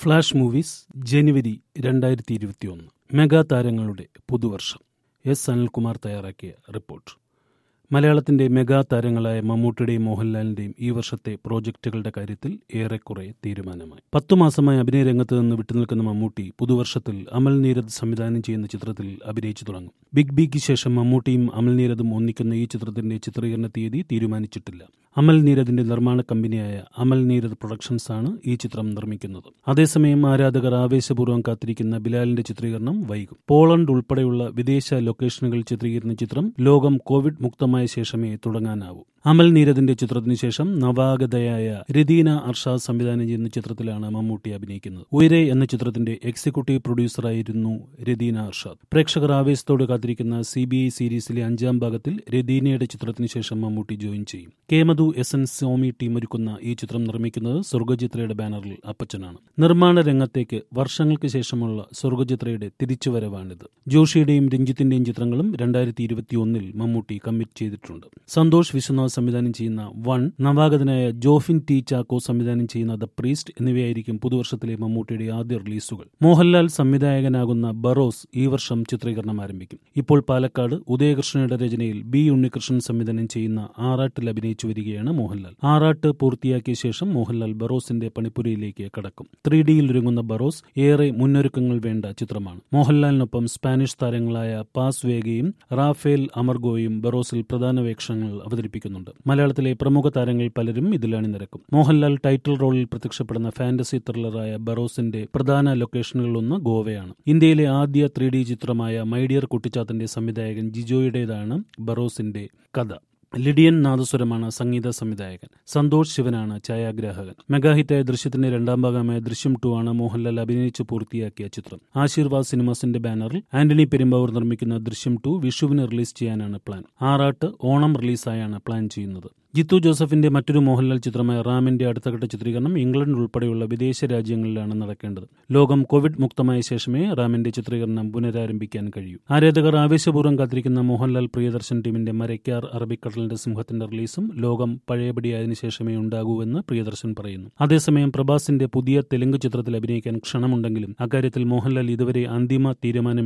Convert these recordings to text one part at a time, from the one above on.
flash movies ജനുവരി രണ്ടായിരത്തി ഇരുപത്തിയൊന്ന് mega താരങ്ങളുടെ പുതുവർഷം എസ് അനിൽകുമാർ തയ്യാറാക്കിയ റിപ്പോർട്ട് മലയാളത്തിന്റെ മെഗാ താരങ്ങളായ മമ്മൂട്ടിയുടെയും മോഹൻലാലിന്റെയും ഈ വർഷത്തെ പ്രോജക്റ്റുകളുടെ കാര്യത്തിൽ ഏറെക്കുറെ തീരുമാനമായി പത്തു മാസമായി അഭിനയ രംഗത്ത് നിന്ന് വിട്ടുനിൽക്കുന്ന മമ്മൂട്ടി പുതുവർഷത്തിൽ അമൽ നീരദ് സംവിധാനം ചെയ്യുന്ന ചിത്രത്തിൽ അഭിനയിച്ചു തുടങ്ങും ബിഗ് ബിക്ക് ശേഷം മമ്മൂട്ടിയും അമൽ നീരദും ഒന്നിക്കുന്ന ഈ ചിത്രത്തിന്റെ ചിത്രീകരണ തീയതി തീരുമാനിച്ചിട്ടില്ല അമൽ നീരദിന്റെ നിർമ്മാണ കമ്പനിയായ അമൽ നീരദ് പ്രൊഡക്ഷൻസ് ആണ് ഈ ചിത്രം നിർമ്മിക്കുന്നത് അതേസമയം ആരാധകർ ആവേശപൂർവ്വം കാത്തിരിക്കുന്ന ബിലാലിന്റെ ചിത്രീകരണം വൈകും പോളണ്ട് ഉൾപ്പെടെയുള്ള വിദേശ ലൊക്കേഷനുകളിൽ ചിത്രീകരിക്കുന്ന ചിത്രം ലോകം കോവിഡ് മുക്തമായ ശേഷമേ തുടങ്ങാനാവൂ അമൽ നീരദിന്റെ ചിത്രത്തിന് ശേഷം നവാഗതയായ രതീന അർഷാദ് സംവിധാനം ചെയ്യുന്ന ചിത്രത്തിലാണ് മമ്മൂട്ടി അഭിനയിക്കുന്നത് ഉയരെ എന്ന ചിത്രത്തിന്റെ എക്സിക്യൂട്ടീവ് പ്രൊഡ്യൂസറായിരുന്നു രതീന അർഷാദ് പ്രേക്ഷകർ ആവേശത്തോട് കാത്തിരിക്കുന്ന സി ബി ഐ സീരീസിലെ അഞ്ചാം ഭാഗത്തിൽ രതീനയുടെ ചിത്രത്തിന് ശേഷം മമ്മൂട്ടി ജോയിൻ ചെയ്യും കേമതു എസ് എൻ സോമി ടീം ഒരുക്കുന്ന ഈ ചിത്രം നിർമ്മിക്കുന്നത് സ്വർഗചിത്രയുടെ ബാനറിൽ അപ്പച്ചനാണ് നിർമ്മാണ രംഗത്തേക്ക് വർഷങ്ങൾക്ക് ശേഷമുള്ള സ്വർഗചിത്രയുടെ തിരിച്ചുവരവാണിത് ജോഷിയുടെയും രഞ്ജിത്തിന്റെയും ചിത്രങ്ങളും രണ്ടായിരത്തി ഇരുപത്തിയൊന്നിൽ മമ്മൂട്ടി കമ്മിറ്റ് ചെയ്തിട്ടുണ്ട് സന്തോഷ് വിശ്വനാഥ് സംവിധാനം ചെയ്യുന്ന വൺ നവാഗതനായ ജോഫിൻ ടി ചാക്കോ സംവിധാനം ചെയ്യുന്ന ദ പ്രീസ്റ്റ് എന്നിവയായിരിക്കും പുതുവർഷത്തിലെ മമ്മൂട്ടിയുടെ ആദ്യ റിലീസുകൾ മോഹൻലാൽ സംവിധായകനാകുന്ന ബറോസ് ഈ വർഷം ചിത്രീകരണം ആരംഭിക്കും ഇപ്പോൾ പാലക്കാട് ഉദയകൃഷ്ണയുടെ രചനയിൽ ബി ഉണ്ണികൃഷ്ണൻ സംവിധാനം ചെയ്യുന്ന ആറാട്ടിൽ അഭിനയിച്ചു വരികയാണ് മോഹൻലാൽ ആറാട്ട് പൂർത്തിയാക്കിയ ശേഷം മോഹൻലാൽ ബറോസിന്റെ പണിപ്പുരയിലേക്ക് കടക്കും ത്രീ ഡിയിൽ ഒരുങ്ങുന്ന ബറോസ് ഏറെ മുന്നൊരുക്കങ്ങൾ വേണ്ട ചിത്രമാണ് മോഹൻലാലിനൊപ്പം സ്പാനിഷ് താരങ്ങളായ പാസ് വേഗയും റാഫേൽ അമർഗോയും ബറോസിൽ പ്രധാന വേഷങ്ങൾ അവതരിപ്പിക്കുന്നുണ്ട് മലയാളത്തിലെ പ്രമുഖ താരങ്ങൾ പലരും ഇതിൽ അണിനിരക്കും മോഹൻലാൽ ടൈറ്റിൽ റോളിൽ പ്രത്യക്ഷപ്പെടുന്ന ഫാന്റസി ത്രില്ലറായ ബറോസിന്റെ പ്രധാന ലൊക്കേഷനുകളിലൊന്ന് ഗോവയാണ് ഇന്ത്യയിലെ ആദ്യ ത്രീ ഡി ചിത്രമായ മൈഡിയർ കുട്ടിച്ചാത്തന്റെ സംവിധായകൻ ജിജോയുടേതാണ് ബറോസിന്റെ കഥ ലിഡിയൻ നാദസ്വരമാണ് സംഗീത സംവിധായകൻ സന്തോഷ് ശിവനാണ് ഛായാഗ്രാഹകൻ മെഗാഹിറ്റായ ദൃശ്യത്തിന്റെ രണ്ടാം ഭാഗമായ ദൃശ്യം ടു ആണ് മോഹൻലാൽ അഭിനയിച്ച് പൂർത്തിയാക്കിയ ചിത്രം ആശീർവാദ് സിനിമാസിന്റെ ബാനറിൽ ആന്റണി പെരുമ്പാവൂർ നിർമ്മിക്കുന്ന ദൃശ്യം ടു വിഷുവിന് റിലീസ് ചെയ്യാനാണ് പ്ലാൻ ആറാട്ട് ഓണം റിലീസായാണ് പ്ലാൻ ചെയ്യുന്നത് ജിത്തു ജോസഫിന്റെ മറ്റൊരു മോഹൻലാൽ ചിത്രമായ റാമിന്റെ അടുത്തഘട്ട ചിത്രീകരണം ഇംഗ്ലണ്ട് ഉൾപ്പെടെയുള്ള വിദേശ രാജ്യങ്ങളിലാണ് നടക്കേണ്ടത് ലോകം കോവിഡ് മുക്തമായ ശേഷമേ റാമിന്റെ ചിത്രീകരണം പുനരാരംഭിക്കാൻ കഴിയൂ ആരാധകർ ആവേശപൂർവ്വം കാത്തിരിക്കുന്ന മോഹൻലാൽ പ്രിയദർശൻ ടീമിന്റെ മരയ്ക്കാർ അറബിക്കടലിന്റെ സിംഹത്തിന്റെ റിലീസും ലോകം പഴയപടിയായതിനു ശേഷമേ ഉണ്ടാകൂവെന്ന് പ്രിയദർശൻ പറയുന്നു അതേസമയം പ്രഭാസിന്റെ പുതിയ തെലുങ്ക് ചിത്രത്തിൽ അഭിനയിക്കാൻ ക്ഷണമുണ്ടെങ്കിലും അക്കാര്യത്തിൽ മോഹൻലാൽ ഇതുവരെ അന്തിമ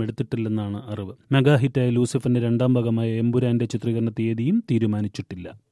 തീരുമാനമെടുത്തിട്ടില്ലെന്നാണ് അറിവ് മെഗാ ഹിറ്റായ ലൂസിഫറിന്റെ രണ്ടാം ഭാഗമായ എമ്പുരാന്റെ ചിത്രീകരണ തീയതിയും തീരുമാനിച്ചിട്ടില്ല